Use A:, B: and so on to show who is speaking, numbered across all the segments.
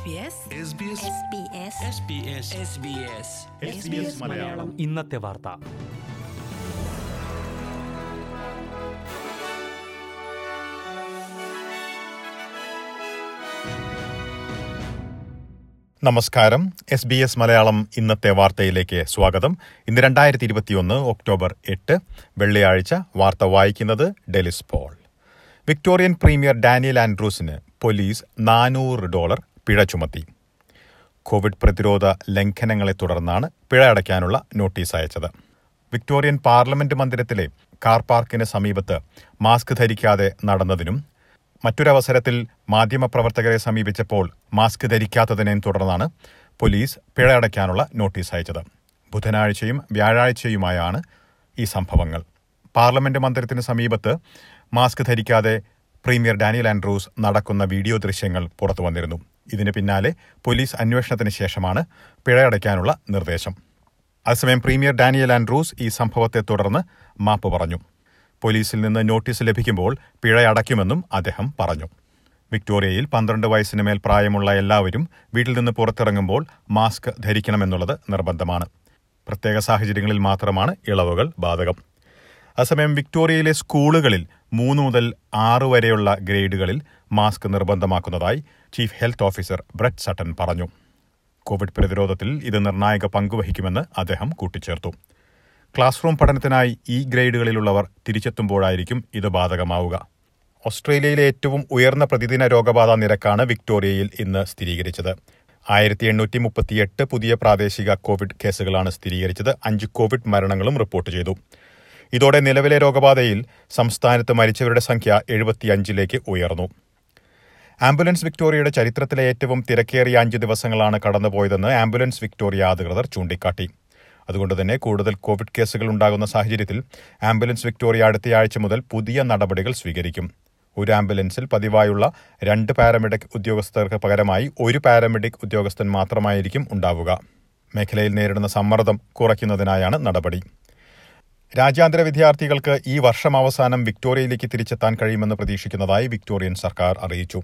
A: മലയാളം
B: ഇന്നത്തെ വാർത്ത
A: നമസ്കാരം എസ് ബി എസ് മലയാളം ഇന്നത്തെ വാർത്തയിലേക്ക് സ്വാഗതം ഇന്ന് രണ്ടായിരത്തി ഇരുപത്തിയൊന്ന് ഒക്ടോബർ എട്ട് വെള്ളിയാഴ്ച വാർത്ത വായിക്കുന്നത് Delis Paul Victorian premier Daniel ആൻഡ്രൂസിന് പോലീസ് നാനൂറ് ഡോളർ പിഴ ചുമത്തി കോവിഡ് പ്രതിരോധ ലംഘനങ്ങളെ തുടർന്നാണ് പിഴ അടയ്ക്കാനുള്ള നോട്ടീസ് അയച്ചത് വിക്ടോറിയൻ പാർലമെന്റ് മന്ദിരത്തിലെ കാർ പാർക്കിന് സമീപത്ത് മാസ്ക് ധരിക്കാതെ നടന്നതിനും മറ്റൊരവസരത്തിൽ മാധ്യമപ്രവർത്തകരെ സമീപിച്ചപ്പോൾ മാസ്ക് ധരിക്കാത്തതിനെ തുടർന്നാണ് പോലീസ് പിഴ അടയ്ക്കാനുള്ള നോട്ടീസ് അയച്ചത് ബുധനാഴ്ചയും വ്യാഴാഴ്ചയുമായാണ് ഈ സംഭവങ്ങൾ പാർലമെന്റ് മന്ദിരത്തിന് സമീപത്ത് മാസ്ക് ധരിക്കാതെ പ്രീമിയർ ഡാനിയൽ ആൻഡ്രൂസ് നടക്കുന്ന വീഡിയോ ദൃശ്യങ്ങൾ പുറത്തു വന്നിരുന്നു ഇതിന് പിന്നാലെ പോലീസ് അന്വേഷണത്തിന് ശേഷമാണ് പിഴ അടയ്ക്കാനുള്ള നിർദ്ദേശം അതേസമയം പ്രീമിയർ ഡാനിയൽ ആൻഡ്രൂസ് ഈ സംഭവത്തെ തുടർന്ന് മാപ്പ് പറഞ്ഞു പോലീസിൽ നിന്ന് നോട്ടീസ് ലഭിക്കുമ്പോൾ പിഴ അടയ്ക്കുമെന്നും അദ്ദേഹം പറഞ്ഞു വിക്ടോറിയയിൽ പന്ത്രണ്ട് വയസ്സിന് മേൽ പ്രായമുള്ള എല്ലാവരും വീട്ടിൽ നിന്ന് പുറത്തിറങ്ങുമ്പോൾ മാസ്ക് ധരിക്കണമെന്നുള്ളത് നിർബന്ധമാണ് പ്രത്യേക സാഹചര്യങ്ങളിൽ മാത്രമാണ് ഇളവുകൾ ബാധകം അതേസമയം വിക്ടോറിയയിലെ സ്കൂളുകളിൽ മൂന്ന് മുതൽ ആറ് വരെയുള്ള ഗ്രേഡുകളിൽ മാസ്ക് നിർബന്ധമാക്കുന്നതായി chief health officer Brett Sutton പറഞ്ഞു കോവിഡ് പ്രതിരോധത്തിൽ ഇത് നിർണായക പങ്കുവഹിക്കുമെന്ന് അദ്ദേഹം കൂട്ടിച്ചേർത്തു ക്ലാസ് റൂം പഠനത്തിനായി ഈ ഗ്രേഡുകളിലുള്ളവർ തിരിച്ചെത്തുമ്പോഴായിരിക്കും ഇത് ബാധകമാവുക ഓസ്ട്രേലിയയിലെ ഏറ്റവും ഉയർന്ന പ്രതിദിന രോഗബാധ നിരക്കാണ് വിക്ടോറിയയിൽ ഇന്ന് സ്ഥിരീകരിച്ചത് ആയിരത്തി എണ്ണൂറ്റി മുപ്പത്തിയെട്ട് പുതിയ പ്രാദേശിക കോവിഡ് കേസുകളാണ് സ്ഥിരീകരിച്ചത് അഞ്ച് കോവിഡ് മരണങ്ങളും റിപ്പോർട്ട് ചെയ്തു ഇതോടെ നിലവിലെ രോഗബാധയിൽ സംസ്ഥാനത്ത് മരിച്ചവരുടെ സംഖ്യ എഴുപത്തിയഞ്ചിലേക്ക് ഉയർന്നു ആംബുലൻസ് വിക്ടോറിയയുടെ ചരിത്രത്തിലെ ഏറ്റവും തിരക്കേറിയ അഞ്ച് ദിവസങ്ങളാണ് കടന്നുപോയതെന്ന് ആംബുലൻസ് വിക്ടോറിയ അധികൃതർ ചൂണ്ടിക്കാട്ടി അതുകൊണ്ട് തന്നെ കൂടുതൽ കോവിഡ് കേസുകൾ ഉണ്ടാകുന്ന സാഹചര്യത്തിൽ ആംബുലൻസ് വിക്ടോറിയ അടുത്തയാഴ്ച മുതൽ പുതിയ നടപടികൾ സ്വീകരിക്കും ഒരു ആംബുലൻസിൽ പതിവായുള്ള രണ്ട് പാരാമെഡിക് ഉദ്യോഗസ്ഥർക്ക് പകരമായി ഒരു പാരാമെഡിക് ഉദ്യോഗസ്ഥൻ മാത്രമായിരിക്കും ഉണ്ടാവുക മേഖലയിൽ നേരിടുന്ന സമ്മർദ്ദം കുറയ്ക്കുന്നതിനായാണ് നടപടി രാജ്യാന്തര വിദ്യാർത്ഥികൾക്ക് ഈ വർഷം അവസാനം വിക്ടോറിയയിലേക്ക് തിരിച്ചെത്താൻ കഴിയുമെന്ന് പ്രതീക്ഷിക്കുന്നതായി വിക്ടോറിയൻ സർക്കാർ അറിയിച്ചു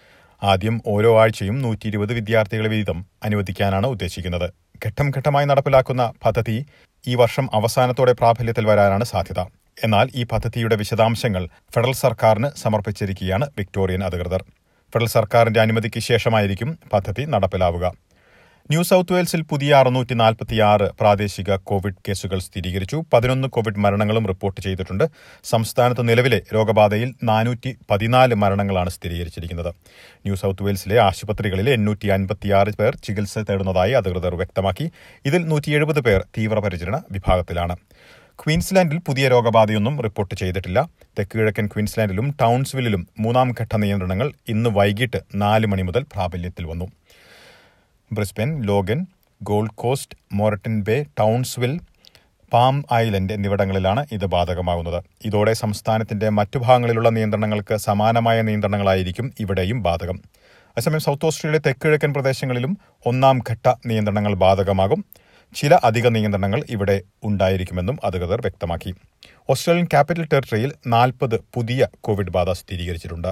A: ആദ്യം ഓരോ ആഴ്ചയും നൂറ്റി ഇരുപത് വിദ്യാർത്ഥികളെ വീതം അനുവദിക്കാനാണ് ഉദ്ദേശിക്കുന്നത് ഘട്ടം ഘട്ടമായി നടപ്പിലാക്കുന്ന പദ്ധതി ഈ വർഷം അവസാനത്തോടെ പ്രാബല്യത്തിൽ വരാനാണ് സാധ്യത എന്നാൽ ഈ പദ്ധതിയുടെ വിശദാംശങ്ങൾ ഫെഡറൽ സർക്കാരിന് സമർപ്പിച്ചിരിക്കുകയാണ് വിക്ടോറിയൻ അധികൃതർ ഫെഡറൽ സർക്കാരിന്റെ അനുമതിക്ക് ശേഷമായിരിക്കും പദ്ധതി നടപ്പിലാവുക ന്യൂ സൌത്ത് വെയിൽസിൽ പുതിയ അറുന്നൂറ്റി നാൽപ്പത്തിയാറ് പ്രാദേശിക കോവിഡ് കേസുകൾ സ്ഥിരീകരിച്ചു പതിനൊന്ന് കോവിഡ് മരണങ്ങളും റിപ്പോർട്ട് ചെയ്തിട്ടുണ്ട് സംസ്ഥാനത്ത് നിലവിലെ രോഗബാധയിൽ നാനൂറ്റി പതിനാല് മരണങ്ങളാണ് സ്ഥിരീകരിച്ചിരിക്കുന്നത് ന്യൂ സൌത്ത് വെയിൽസിലെ ആശുപത്രികളിൽ എണ്ണൂറ്റി അൻപത്തിയാറ് പേർ ചികിത്സ തേടുന്നതായി അധികൃതർ വ്യക്തമാക്കി ഇതിൽ നൂറ്റി എഴുപത് പേർ തീവ്രപരിചരണ വിഭാഗത്തിലാണ് ക്വീൻസ്ലാൻഡിൽ പുതിയ രോഗബാധയൊന്നും റിപ്പോർട്ട് ചെയ്തിട്ടില്ല തെക്കുകിഴക്കൻ ക്വീൻസ്ലാൻഡിലും ടൗൺസ്വില്ലിലും മൂന്നാം ഘട്ട നിയന്ത്രണങ്ങൾ ഇന്ന് വൈകിട്ട് നാല് മണി മുതൽ പ്രാബല്യത്തിൽ വന്നു Brisbane Logan Gold Coast Moreton Bay Townsville Palm Island എന്നിവിടങ്ങളിലാണ് ഇത് ബാധകമാകുന്നത് ഇതോടെ സംസ്ഥാനത്തിന്റെ മറ്റു ഭാഗങ്ങളിലുള്ള നിയന്ത്രണങ്ങൾക്ക് സമാനമായ നിയന്ത്രണങ്ങളായിരിക്കും ഇവിടെയും ബാധകം അതേസമയം സൗത്ത് ഓസ്ട്രേലിയയിലെ തെക്കിഴക്കൻ പ്രദേശങ്ങളിലും ഒന്നാം ഘട്ട നിയന്ത്രണങ്ങൾ ബാധകമാകും ചില അധിക നിയന്ത്രണങ്ങൾ ഇവിടെ ഉണ്ടായിരിക്കുമെന്നും അധികൃതർ വ്യക്തമാക്കി ഓസ്ട്രേലിയൻ ക്യാപിറ്റൽ ടെറിട്ടറിയിൽ നാൽപ്പത് പുതിയ കോവിഡ് ബാധ സ്ഥിരീകരിച്ചിട്ടുണ്ട്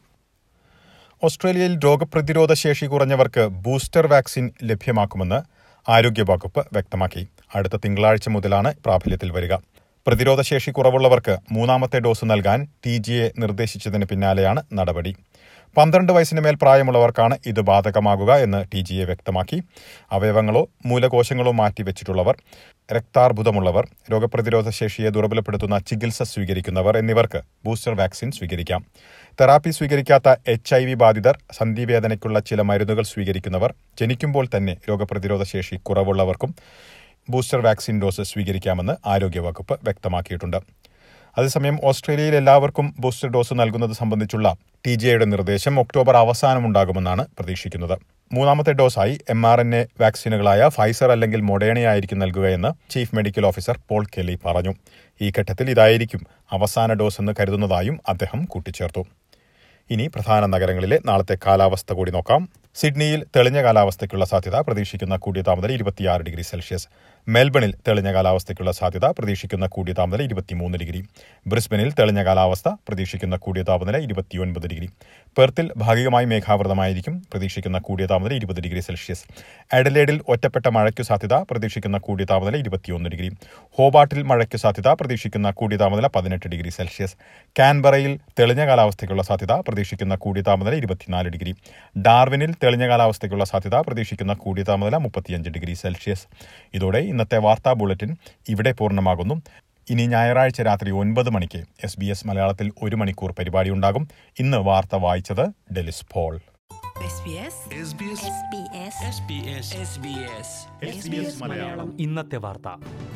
A: ഓസ്ട്രേലിയയിൽ രോഗപ്രതിരോധ ശേഷി കുറഞ്ഞവർക്ക് ബൂസ്റ്റർ വാക്സിൻ ലഭ്യമാക്കുമെന്ന് ആരോഗ്യവകുപ്പ് വ്യക്തമാക്കി അടുത്ത തിങ്കളാഴ്ച മുതലാണ് പ്രാബല്യത്തിൽ വരിക പ്രതിരോധശേഷി കുറവുള്ളവർക്ക് മൂന്നാമത്തെ ഡോസ് നൽകാൻ ടി ജി എ നിർദ്ദേശിച്ചതിന് പിന്നാലെയാണ് നടപടി പന്ത്രണ്ട് വയസ്സിന് മേൽ പ്രായമുള്ളവർക്കാണ് ഇത് ബാധകമാകുക എന്ന് ടി ജി എ വ്യക്തമാക്കി അവയവങ്ങളോ മൂലകോശങ്ങളോ മാറ്റിവെച്ചിട്ടുള്ളവർ രക്താർബുദമുള്ളവർ രോഗപ്രതിരോധ ശേഷിയെ ദുർബലപ്പെടുത്തുന്ന ചികിത്സ സ്വീകരിക്കുന്നവർ എന്നിവർക്ക് ബൂസ്റ്റർ വാക്സിൻ സ്വീകരിക്കാം തെറാപ്പി സ്വീകരിക്കാത്ത എച്ച് ഐ വി ബാധിതർ സന്ധിവേദനയ്ക്കുള്ള ചില മരുന്നുകൾ സ്വീകരിക്കുന്നവർ ജനിക്കുമ്പോൾ തന്നെ രോഗപ്രതിരോധ ശേഷി കുറവുള്ളവർക്കും ബൂസ്റ്റർ വാക്സിൻ ഡോസ് സ്വീകരിക്കാമെന്ന് ആരോഗ്യവകുപ്പ് വ്യക്തമാക്കിയിട്ടുണ്ട് അതേസമയം ഓസ്ട്രേലിയയിൽ എല്ലാവർക്കും ബൂസ്റ്റർ ഡോസ് നൽകുന്നത് സംബന്ധിച്ചുള്ള ടി ജി ഐയുടെ നിർദ്ദേശം ഒക്ടോബർ അവസാനമുണ്ടാകുമെന്നാണ് പ്രതീക്ഷിക്കുന്നത് മൂന്നാമത്തെ ഡോസായി എം ആർ എൻ എ വാക്സിനുകളായ ഫൈസർ അല്ലെങ്കിൽ മൊഡേണയായിരിക്കും നൽകുകയെന്ന് chief medical officer Paul Kelly പറഞ്ഞു ഈ ഘട്ടത്തിൽ ഇതായിരിക്കും അവസാന ഡോസ് എന്ന് കരുതുന്നതായും അദ്ദേഹം കൂട്ടിച്ചേർത്തു ഇനി പ്രധാന നഗരങ്ങളിലെ നാളത്തെ കാലാവസ്ഥ കൂടി നോക്കാം സിഡ്നിയിൽ തെളിഞ്ഞ കാലാവസ്ഥയ്ക്കുള്ള സാധ്യത പ്രതീക്ഷിക്കുന്ന കൂടിയ താപനില ഇരുപത്തിയാറ് ഡിഗ്രി സെൽഷ്യസ് മെൽബണിൽ തെളിഞ്ഞ കാലാവസ്ഥയ്ക്കുള്ള സാധ്യത പ്രതീക്ഷിക്കുന്ന കൂടിയ താപനില ഇരുപത്തിമൂന്ന് ഡിഗ്രി ബ്രിസ്ബനിൽ തെളിഞ്ഞ കാലാവസ്ഥ പ്രതീക്ഷിക്കുന്ന കൂടിയ താപനില ഇരുപത്തിയൊൻപത് ഡിഗ്രി പെർത്തിൽ ഭാഗികമായി മേഘാവൃതമായിരിക്കും പ്രതീക്ഷിക്കുന്ന കൂടിയ താപനില ഇരുപത് ഡിഗ്രി സെൽഷ്യസ് അഡലേഡിൽ ഒറ്റപ്പെട്ട മഴയ്ക്കു സാധ്യത പ്രതീക്ഷിക്കുന്ന കൂടിയ താപനില ഇരുപത്തിയൊന്ന് ഡിഗ്രി ഹോബാട്ടിൽ മഴയ്ക്കു സാധ്യത പ്രതീക്ഷിക്കുന്ന കൂടിയ താപനില പതിനെട്ട് ഡിഗ്രി സെൽഷ്യസ് കാൻബറയിൽ തെളിഞ്ഞ കാലാവസ്ഥയ്ക്കുള്ള സാധ്യത പ്രതീക്ഷിക്കുന്ന കൂടിയ താപനില ഇരുപത്തിനാല് ഡിഗ്രി ഡാർവിനിൽ തെളിഞ്ഞ കാലാവസ്ഥയ്ക്കുള്ള സാധ്യത പ്രതീക്ഷിക്കുന്ന കൂടിയ താപനില മുപ്പത്തിയഞ്ച് ഡിഗ്രി സെൽഷ്യസ് ഇതോടെ ഇന്നത്തെ വാർത്താ ബുള്ളറ്റിൻ ഇവിടെ പൂർണ്ണമാകുന്നു ഇനി ഞായറാഴ്ച രാത്രി ഒൻപത് മണിക്ക് എസ് ബി എസ് മലയാളത്തിൽ ഒരു മണിക്കൂർ പരിപാടി ഉണ്ടാകും ഇന്ന് വാർത്ത വായിച്ചത് Delis Paul
B: SBS
C: SBS
B: SBS
C: SBS
B: SBS
A: SBS Malayalam
D: ഇന്നത്തെ വാർത്ത